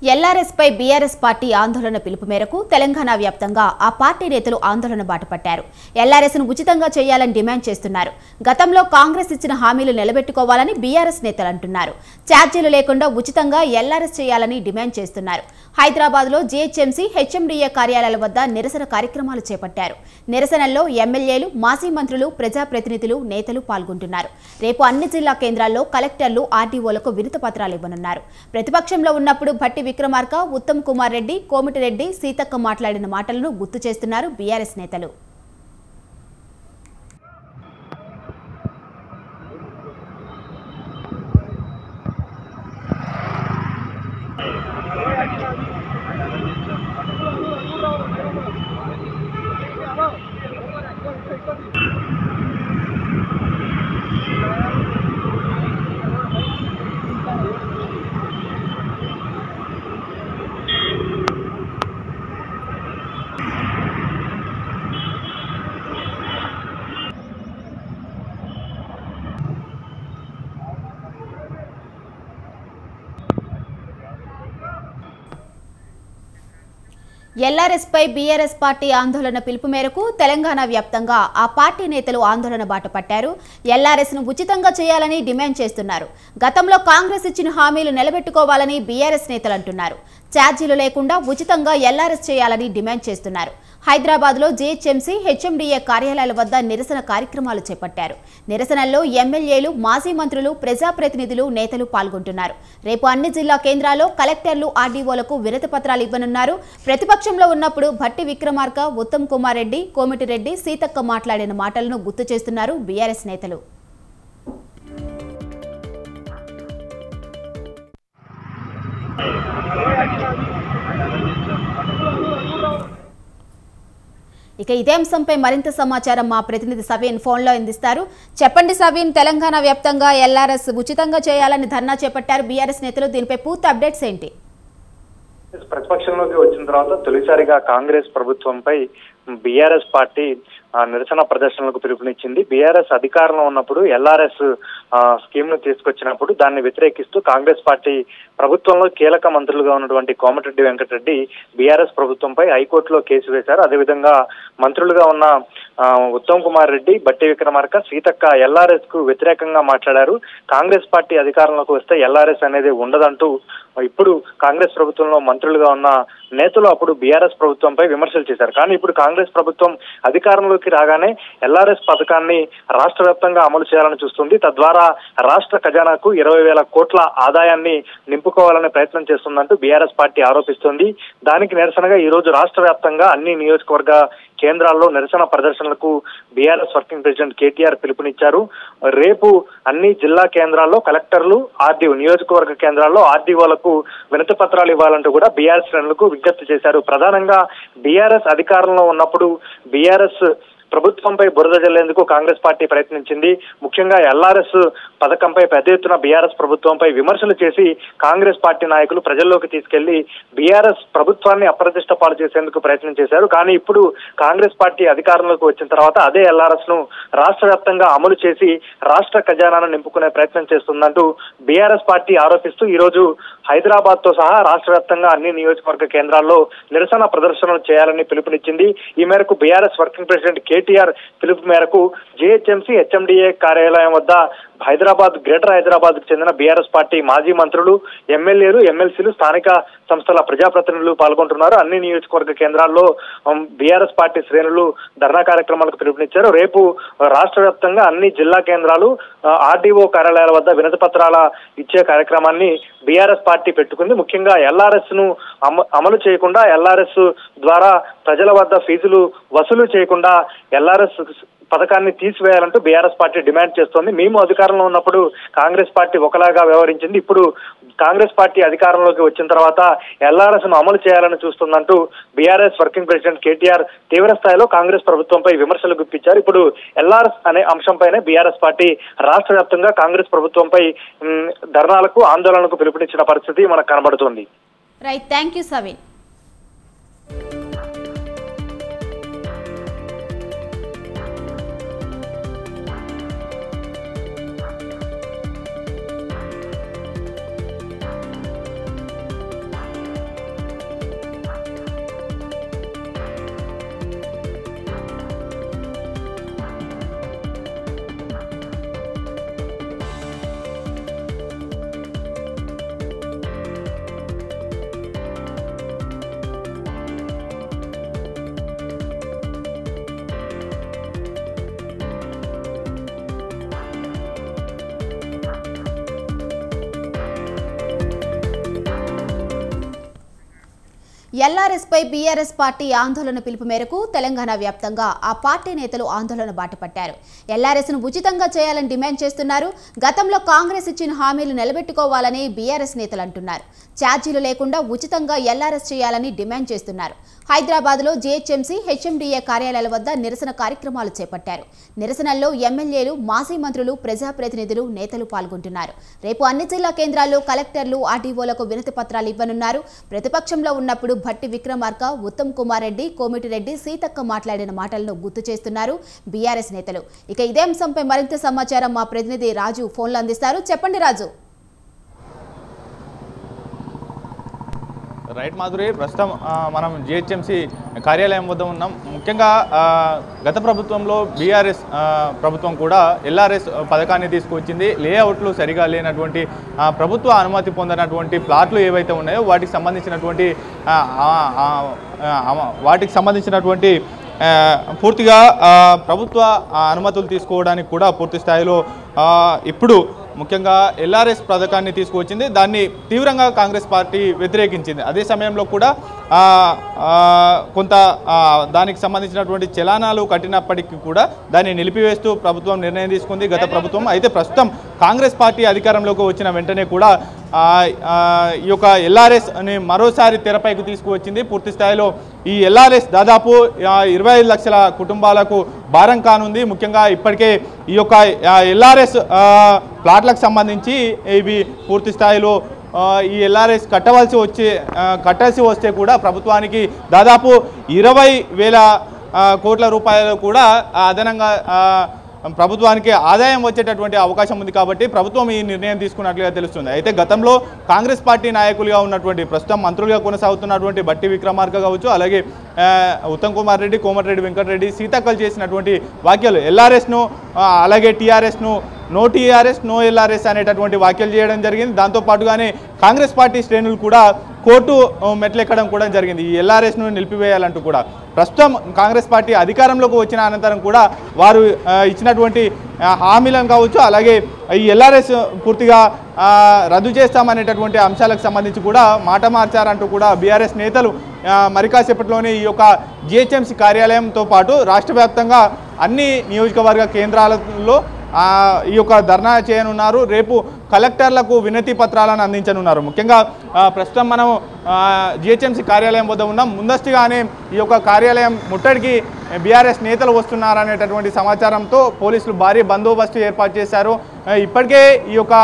LRS పై BRS party ఆందోళన పిలుపు మేరకు తెలంగాణ వ్యాప్తంగా ఆ పార్టీ నేతలు ఆందోళన బాటపట్టారు ఎల్ఆర్ఎస్ ను ఉచితంగా చేయాలని డిమాండ్ చేస్తున్నారు గతంలో కాంగ్రెస్ ఇచ్చిన హామీలు నిలబెట్టుకోవాలని బీఆర్ఎస్ నేతలు అంటున్నారు ఛార్జీలు లేకుండా ఉచితంగా ఎల్ఆర్ఎస్ చేయాలని డిమాండ్ చేస్తున్నారు హైదరాబాద్ లో జీహెచ్ఎంసీ హెచ్ఎండిఏ కార్యాలయాల వద్ద నిరసన కార్యక్రమాలు చేపట్టారు నిరసనల్లో ఎమ్మెల్యేలు మాజీ మంత్రులు ప్రజాప్రతినిధులు నేతలు పాల్గొంటున్నారు రేపు అన్ని జిల్లా కేంద్రాల్లో కలెక్టర్లు ఆర్డీఓలకు వినతి పత్రాలు ఇవ్వనున్నారు ప్రతిపక్షంలో ఉన్నప్పుడు భట్టి విక్రమార్క ఉత్తమ్ కుమార్ రెడ్డి కోమిటిరెడ్డి సీతక్క మాట్లాడిన మాటలను గుర్తు చేస్తున్నారు బీఆర్ఎస్ నేతలు ఎల్ఆర్ఎస్ పై బీఆర్ఎస్ పార్టీ ఆందోళన పిలుపు మేరకు తెలంగాణ వ్యాప్తంగా ఆ పార్టీ నేతలు ఆందోళన బాట పట్టారు ఎల్ఆర్ఎస్ ను ఉచితంగా చేయాలని డిమాండ్ చేస్తున్నారు గతంలో కాంగ్రెస్ ఇచ్చిన హామీలు నిలబెట్టుకోవాలని బీఆర్ఎస్ నేతలు అంటున్నారు ఛార్జీలు లేకుండా ఉచితంగా ఎల్ఆర్ఎస్ చేయాలని డిమాండ్ చేస్తున్నారు హైదరాబాద్ లో జీహెచ్ఎంసీ హెచ్ఎండిఏ కార్యాలయాల వద్ద నిరసన కార్యక్రమాలు చేపట్టారు నిరసనల్లో ఎమ్మెల్యేలు మాజీ మంత్రులు ప్రజాప్రతినిధులు నేతలు పాల్గొంటున్నారు రేపు అన్ని జిల్లా కేంద్రాల్లో కలెక్టర్లు ఆర్డీఓలకు వినతి పత్రాలు ఇవ్వనున్నారు ప్రతిపక్షంలో ఉన్నప్పుడు భట్టి విక్రమార్క ఉత్తమ్ కుమార్ రెడ్డి కోమిటిరెడ్డి సీతక్క మాట్లాడిన మాటలను గుర్తు చేస్తున్నారు బీఆర్ఎస్ నేతలు ఇక ఇదే అంశంపై మరింత సమాచారం మా ప్రతినిధి సవీన్ ఫోన్లో అందిస్తారు చెప్పండి సవీన్ తెలంగాణ వ్యాప్తంగా ఎల్ఆర్ఎస్ ఉచితంగా చేయాలని ధర్నా చేపట్టారు బీఆర్ఎస్ నేతలు దీనిపై పూర్తి అప్డేట్స్ ఏంటి ప్రతిపక్షంలోకి వచ్చిన తర్వాత తొలిసారిగా కాంగ్రెస్ ప్రభుత్వంపై బీఆర్ఎస్ పార్టీ ఆ, నిరసన ప్రదర్శనలకు పిలుపునిచ్చింది బీఆర్ఎస్ అధికారంలో ఉన్నప్పుడు ఎల్ఆర్ఎస్ స్కీమ్ ను తీసుకొచ్చినప్పుడు దాన్ని వ్యతిరేకిస్తూ కాంగ్రెస్ పార్టీ ప్రభుత్వంలో కీలక మంత్రులుగా ఉన్నటువంటి కోమటిరెడ్డి వెంకటరెడ్డి బీఆర్ఎస్ ప్రభుత్వంపై హైకోర్టులో కేసు వేశారు అదేవిధంగా మంత్రులుగా ఉన్న ఆ, ఉత్తమ్ కుమార్ రెడ్డి బట్టి విక్రమార్క సీతక్క ఎల్ఆర్ఎస్ కు వ్యతిరేకంగా మాట్లాడారు కాంగ్రెస్ పార్టీ అధికారంలోకి వస్తే ఎల్ఆర్ఎస్ అనేది ఉండదంటూ ఇప్పుడు కాంగ్రెస్ ప్రభుత్వంలో మంత్రులుగా ఉన్న నేతలు అప్పుడు బీఆర్ఎస్ ప్రభుత్వంపై విమర్శలు చేశారు కానీ ఇప్పుడు కాంగ్రెస్ ప్రభుత్వం అధికారంలోకి రాగానే ఎల్ఆర్ఎస్ పథకాన్ని రాష్ట్ర వ్యాప్తంగా అమలు చేయాలని చూస్తుంది తద్వారా రాష్ట్ర ఖజానాకు ఇరవై వేల కోట్ల ఆదాయాన్ని నింపుకోవాలనే ప్రయత్నం చేస్తుందంటూ బీఆర్ఎస్ పార్టీ ఆరోపిస్తోంది దానికి నిరసనగా ఈ రోజు రాష్ట్ర వ్యాప్తంగా అన్ని నియోజకవర్గ కేంద్రాల్లో నిరసన ప్రదర్శనలకు బీఆర్ఎస్ వర్కింగ్ ప్రెసిడెంట్ కేటీఆర్ పిలుపునిచ్చారు రేపు అన్ని జిల్లా కేంద్రాల్లో కలెక్టర్లు ఆర్డీఓ నియోజకవర్గ కేంద్రాల్లో ఆర్డీఓలకు వినతి పత్రాలు ఇవ్వాలంటూ కూడా బీఆర్ఎస్ శ్రేణులకు విజ్ఞప్తి చేశారు ప్రధానంగా బీఆర్ఎస్ అధికారంలో ఉన్నప్పుడు బీఆర్ఎస్ ప్రభుత్వంపై బురద జల్లేందుకు కాంగ్రెస్ పార్టీ ప్రయత్నించింది ముఖ్యంగా ఎల్ఆర్ఎస్ పథకంపై పెద్ద ఎత్తున బీఆర్ఎస్ ప్రభుత్వంపై విమర్శలు చేసి కాంగ్రెస్ పార్టీ నాయకులు ప్రజల్లోకి తీసుకెళ్లి బీఆర్ఎస్ ప్రభుత్వాన్ని అప్రతిష్ట పాలు చేసేందుకు ప్రయత్నం చేశారు కానీ ఇప్పుడు కాంగ్రెస్ పార్టీ అధికారంలోకి వచ్చిన తర్వాత అదే ఎల్ఆర్ఎస్ ను రాష్ట్ర వ్యాప్తంగా అమలు చేసి రాష్ట్ర ఖజానాను నింపుకునే ప్రయత్నం చేస్తుందంటూ బీఆర్ఎస్ పార్టీ ఆరోపిస్తూ ఈ రోజు హైదరాబాద్ తో సహా రాష్ట్ర వ్యాప్తంగా అన్ని నియోజకవర్గ కేంద్రాల్లో నిరసన ప్రదర్శనలు చేయాలని పిలుపునిచ్చింది ఈ మేరకు బీఆర్ఎస్ వర్కింగ్ ప్రెసిడెంట్ కేటీఆర్ పిలుపు మేరకు జేహెచ్ఎంసీ హెచ్ఎండిఏ కార్యాలయం వద్ద హైదరాబాద్ గ్రేటర్ హైదరాబాద్ కు చెందిన బీఆర్ఎస్ పార్టీ మాజీ మంత్రులు ఎమ్మెల్యేలు ఎమ్మెల్సీలు స్థానిక సంస్థల ప్రజాప్రతినిధులు పాల్గొంటున్నారు అన్ని నియోజకవర్గ కేంద్రాల్లో బీఆర్ఎస్ పార్టీ శ్రేణులు ధర్నా కార్యక్రమాలకు పిలుపునిచ్చారు రేపు రాష్ట్ర వ్యాప్తంగా అన్ని జిల్లా కేంద్రాలు ఆర్డీఓ కార్యాలయాల వద్ద వినతి పత్రాల ఇచ్చే కార్యక్రమాన్ని బీఆర్ఎస్ పార్టీ పెట్టుకుంది ముఖ్యంగా ఎల్ఆర్ఎస్ ను అమ- అమలు చేయకుండా ఎల్ఆర్ఎస్ ద్వారా ప్రజల వద్ద ఫీజులు వసూలు చేయకుండా ఎల్ఆర్ఎస్ పథకాన్ని తీసివేయాలంటూ బీఆర్ఎస్ పార్టీ డిమాండ్ చేస్తోంది మేము అధికారంలో ఉన్నప్పుడు కాంగ్రెస్ పార్టీ ఒకలాగా వ్యవహరించింది ఇప్పుడు కాంగ్రెస్ పార్టీ అధికారంలోకి వచ్చిన తర్వాత ఎల్ఆర్ఎస్ ను అమలు చేయాలని చూస్తుందంటూ బీఆర్ఎస్ వర్కింగ్ ప్రెసిడెంట్ కేటీఆర్ తీవ్ర స్థాయిలో కాంగ్రెస్ ప్రభుత్వంపై విమర్శలు గుప్పించారు ఇప్పుడు ఎల్ఆర్ఎస్ అనే అంశంపైనే బీఆర్ఎస్ పార్టీ రాష్ట్ర వ్యాప్తంగా కాంగ్రెస్ ప్రభుత్వంపై ఉమ్, ధర్నాలకు ఆందోళనకు పిలుపునిచ్చిన పరిస్థితి మనకు కనబడుతోంది right thank you Saveen LRS పై బీఆర్ఎస్ పార్టీ ఆందోళన పిలుపు మేరకు తెలంగాణ వ్యాప్తంగా ఆ పార్టీ నేతలు ఆందోళన బాటపట్టారు ఎల్ఆర్ఎస్ ను ఉచితంగా చేయాలని డిమాండ్ చేస్తున్నారు గతంలో కాంగ్రెస్ ఇచ్చిన హామీలు నిలబెట్టుకోవాలని బీఆర్ఎస్ నేతలు అంటున్నారు ఛార్జీలు లేకుండా ఉచితంగా ఎల్ఆర్ఎస్ చేయాలని డిమాండ్ చేస్తున్నారు హైదరాబాద్లో జీహెచ్ఎంసీ హెచ్ఎండిఏ కార్యాలయాల వద్ద నిరసన కార్యక్రమాలు చేపట్టారు నిరసనల్లో ఎమ్మెల్యేలు మాజీ మంత్రులు ప్రజాప్రతినిధులు నేతలు పాల్గొంటున్నారు రేపు అన్ని జిల్లా కేంద్రాల్లో కలెక్టర్లు ఆర్డీఓలకు వినతి పత్రాలు ఇవ్వనున్నారు ప్రతిపక్షంలో ఉన్నప్పుడు భట్టి విక్రమార్క ఉత్తమ్ కుమార్ రెడ్డి కోమిటిరెడ్డి సీతక్క మాట్లాడిన మాటలను గుర్తు చేస్తున్నారు బీఆర్ఎస్ నేతలు ఇక ఇదే అంశంపై మరింత సమాచారం మా ప్రతినిధి రాజు ఫోన్లో అందిస్తారు చెప్పండి రాజు రైట్ మాధురి ప్రస్తుతం ఆ, మనం జిహెచ్ఎంసి కార్యాలయం వద్ద ఉన్నాం ముఖ్యంగా ఆ, గత ప్రభుత్వంలో బీఆర్ఎస్ ప్రభుత్వం కూడా ఎల్ఆర్ఎస్ పథకాన్ని తీసుకొచ్చింది లేఅవుట్లు సరిగా లేనటువంటి ఆ, ప్రభుత్వ అనుమతి పొందినటువంటి ప్లాట్లు ఏవైతే ఉన్నాయో వాటికి సంబంధించినటువంటి ఆ, ఆ, ఆ, ఆ, వాటికి సంబంధించినటువంటి ఆ, పూర్తిగా ఆ, ప్రభుత్వ ఆ, అనుమతులు తీసుకోవడానికి కూడా పూర్తి స్థాయిలో ఆ, ఇప్పుడు ముఖ్యంగా ఎల్ఆర్ఎస్ పథకాన్ని తీసుకువచ్చింది దాన్ని తీవ్రంగా కాంగ్రెస్ పార్టీ వ్యతిరేకించింది అదే సమయంలో కూడా ఆ, ఆ, కొంత ఆ, దానికి సంబంధించినటువంటి చలానాలు కట్టినప్పటికీ కూడా దాన్ని నిలిపివేస్తూ ప్రభుత్వం నిర్ణయం తీసుకుంది గత ప్రభుత్వం అయితే ప్రస్తుతం కాంగ్రెస్ పార్టీ అధికారంలోకి వచ్చిన వెంటనే కూడా ఆ, ఆ, ఈ యొక్క ఎల్ఆర్ఎస్ అని మరోసారి తెరపైకి తీసుకువచ్చింది పూర్తి స్థాయిలో ఈ ఎల్ఆర్ఎస్ దాదాపు ఆ, ఇరవై ఐదు లక్షల కుటుంబాలకు భారం కానుంది ముఖ్యంగా ఇప్పటికే ఈ యొక్క ఎల్ఆర్ఎస్ ప్లాట్లకు సంబంధించి ఇవి పూర్తి స్థాయిలో ఆ, ఈ ఎల్ఆర్ఎస్ కట్టవలసి వచ్చే ఆ, కట్టాల్సి వస్తే కూడా ప్రభుత్వానికి దాదాపు ఇరవై వేల ఆ, కోట్ల రూపాయలు కూడా ఆ, అదనంగా ఆ, ప్రభుత్వానికి ఆదాయం వచ్చేటటువంటి అవకాశం ఉంది కాబట్టి ప్రభుత్వం ఈ నిర్ణయం తీసుకున్నట్లుగా తెలుస్తుంది అయితే గతంలో కాంగ్రెస్ పార్టీ నాయకులుగా ఉన్నటువంటి ప్రస్తుతం మంత్రులుగా కొనసాగుతున్నటువంటి బట్టి విక్రమార్క కావచ్చు అలాగే ఆ, ఉత్తమ్ కుమార్ రెడ్డి కోమటిరెడ్డి వెంకటరెడ్డి సీతక్కలు చేసినటువంటి వ్యాఖ్యలు ఎల్ఆర్ఎస్ను అలాగే టీఆర్ఎస్ను నో టీఆర్ఎస్ నో ఎల్ఆర్ఎస్ అనేటటువంటి వ్యాఖ్యలు చేయడం జరిగింది దాంతోపాటుగానే కాంగ్రెస్ పార్టీ శ్రేణులు కూడా కోర్టు ఆ, మెట్లెక్కడం కూడా జరిగింది ఈ ఎల్ఆర్ఎస్ను నిలిపివేయాలంటూ కూడా ప్రస్తుతం కాంగ్రెస్ పార్టీ అధికారంలోకి వచ్చిన అనంతరం కూడా వారు ఆ, ఇచ్చినటువంటి ఆ, హామీలను కావచ్చు అలాగే ఈ ఎల్ఆర్ఎస్ పూర్తిగా ఆ, రద్దు చేస్తామనేటటువంటి అంశాలకు సంబంధించి కూడా మాట మార్చారంటూ కూడా బీఆర్ఎస్ నేతలు ఆ, మరి కాసేపట్లోనే ఈ యొక్క జిహెచ్ఎంసీ కార్యాలయంతో పాటు రాష్ట్ర వ్యాప్తంగా అన్ని నియోజకవర్గ కేంద్రాలలో ఆ, ఈ యొక్క ధర్నా చేయనున్నారు రేపు కలెక్టర్లకు వినతి పత్రాలను అందించనున్నారు ముఖ్యంగా ఆ, ప్రస్తుతం మనం జిహెచ్ఎంసీ కార్యాలయం వద్ద ఉన్నాం ముందస్తుగానే ఈ యొక్క కార్యాలయం ముట్టడికి బీఆర్ఎస్ నేతలు వస్తున్నారనేటటువంటి సమాచారంతో పోలీసులు భారీ బందోబస్తు ఏర్పాటు చేశారు ఆ, ఇప్పటికే ఈ యొక్క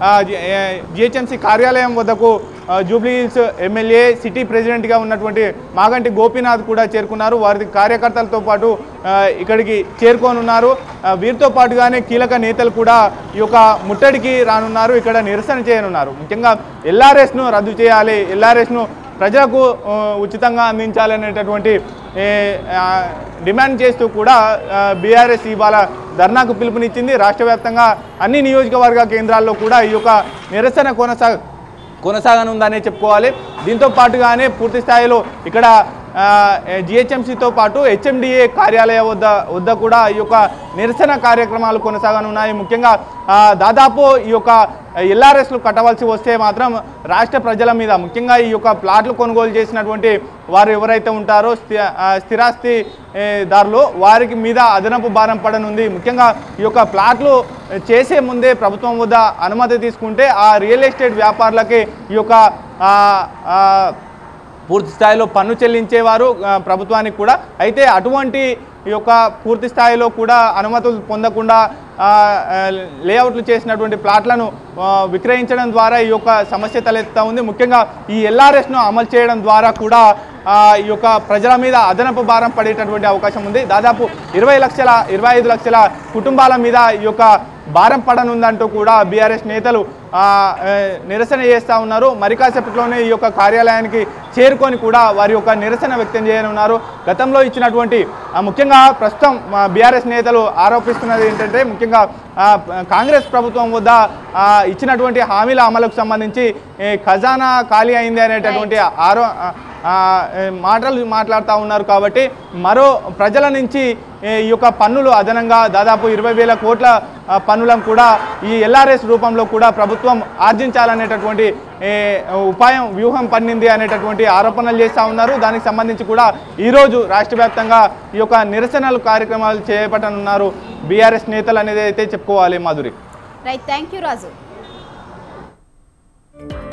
జిహెచ్ఎంసీ కార్యాలయం వద్దకు ఆ, జూబ్లీ హిల్స్ ఎమ్మెల్యే సిటీ ప్రెసిడెంట్గా ఉన్నటువంటి మాగంటి గోపీనాథ్ కూడా చేరుకున్నారు వారి కార్యకర్తలతో పాటు ఆ, ఇక్కడికి చేరుకోనున్నారు ఆ, వీరితో పాటుగానే కీలక నేతలు కూడా ఈ యొక్క ముట్టడికి రానున్నారు ఇక్కడ నిరసన చేయనున్నారు ముఖ్యంగా ఎల్ఆర్ఎస్ను రద్దు చేయాలి ఎల్ఆర్ఎస్ను ప్రజలకు ఆ, ఉచితంగా అందించాలనేటటువంటి ఏ, ఆ, డిమాండ్ చేస్తూ కూడా బీఆర్ఎస్ ఇవాళ ధర్నాకు పిలుపునిచ్చింది రాష్ట్ర వ్యాప్తంగా అన్ని నియోజకవర్గ కేంద్రాల్లో కూడా ఈ యొక్క నిరసన కొనసాగ కొనసాగనుందనే చెప్పుకోవాలి దీంతో పాటుగానే పూర్తి స్థాయిలో ఇక్కడ జిహెచ్ఎంసీతో పాటు హెచ్ఎండిఏ కార్యాలయం వద్ద వద్ద కూడా ఈ యొక్క నిరసన కార్యక్రమాలు కొనసాగనున్నాయి ముఖ్యంగా ఆ, దాదాపు ఈ యొక్క ఎల్ఆర్ఎస్లు కట్టవలసి వస్తే మాత్రం రాష్ట్ర ప్రజల మీద ముఖ్యంగా ఈ యొక్క ప్లాట్లు కొనుగోలు చేసినటువంటి వారు ఎవరైతే ఉంటారో స్థి ఆ, స్థిరాస్తి ఏ, దారులు వారికి మీద అదనపు భారం పడనుంది ముఖ్యంగా ఈ యొక్క ప్లాట్లు చేసే ముందే ప్రభుత్వం వద్ద అనుమతి తీసుకుంటే ఆ రియల్ ఎస్టేట్ వ్యాపారులకి ఈ యొక్క ఆ, ఆ, పూర్తి స్థాయిలో పన్ను చెల్లించేవారు ఆ, ప్రభుత్వానికి కూడా అయితే అటువంటి ఈ యొక్క పూర్తి స్థాయిలో కూడా అనుమతులు పొందకుండా ఆ, ఆ, లేఅవుట్లు చేసినటువంటి ప్లాట్లను ఆ, విక్రయించడం ద్వారా ఈ యొక్క సమస్య తలెత్తుతా ఉంది ముఖ్యంగా ఈ ఎల్ఆర్ఎస్ను అమలు చేయడం ద్వారా కూడా ఆ, ఈ యొక్క ప్రజల మీద అదనపు భారం పడేటటువంటి అవకాశం ఉంది దాదాపు ఇరవై లక్షల ఇరవై ఐదు లక్షల కుటుంబాల మీద ఈ యొక్క భారం పడనుందంటూ కూడా బీఆర్ఎస్ నేతలు ఆ, ఏ, నిరసన చేస్తూ ఉన్నారు మరి కాసేపట్లోనే ఈ యొక్క కార్యాలయానికి చేరుకొని కూడా వారి యొక్క నిరసన వ్యక్తం చేయనున్నారు గతంలో ఇచ్చినటువంటి ఆ, ముఖ్యంగా ప్రస్తుతం బీఆర్ఎస్ నేతలు ఆరోపిస్తున్నది ఏంటంటే ముఖ్యంగా ఆ, కాంగ్రెస్ ప్రభుత్వం వద్ద ఆ, ఇచ్చినటువంటి హామీల అమలుకు సంబంధించి ఏ, ఖజానా ఖాళీ అయింది అనేటటువంటి ఆరో ఆ, ఆ, ఏ, మాటలు మాట్లాడుతూ ఉన్నారు కాబట్టి మరో ప్రజల నుంచి ఏ, ఈ యొక్క పన్నులు అదనంగా దాదాపు ఇరవై వేల కోట్ల ఆ, పన్నులను కూడా ఈ ఎల్ఆర్ఎస్ రూపంలో కూడా ప్రభుత్వం ప్రభుత్వం ఆర్జించాలనేటటువంటి ఏ, ఉపాయం వ్యూహం పన్నింది అనేటటువంటి ఆరోపణలు చేస్తూ ఉన్నారు దానికి సంబంధించి కూడా ఈరోజు రాష్ట్ర వ్యాప్తంగా ఈ యొక్క నిరసనలు కార్యక్రమాలు చేపట్టనున్నారు బీఆర్ఎస్ నేతలు అనేది అయితే చెప్పుకోవాలి Madhuri right thank you Raju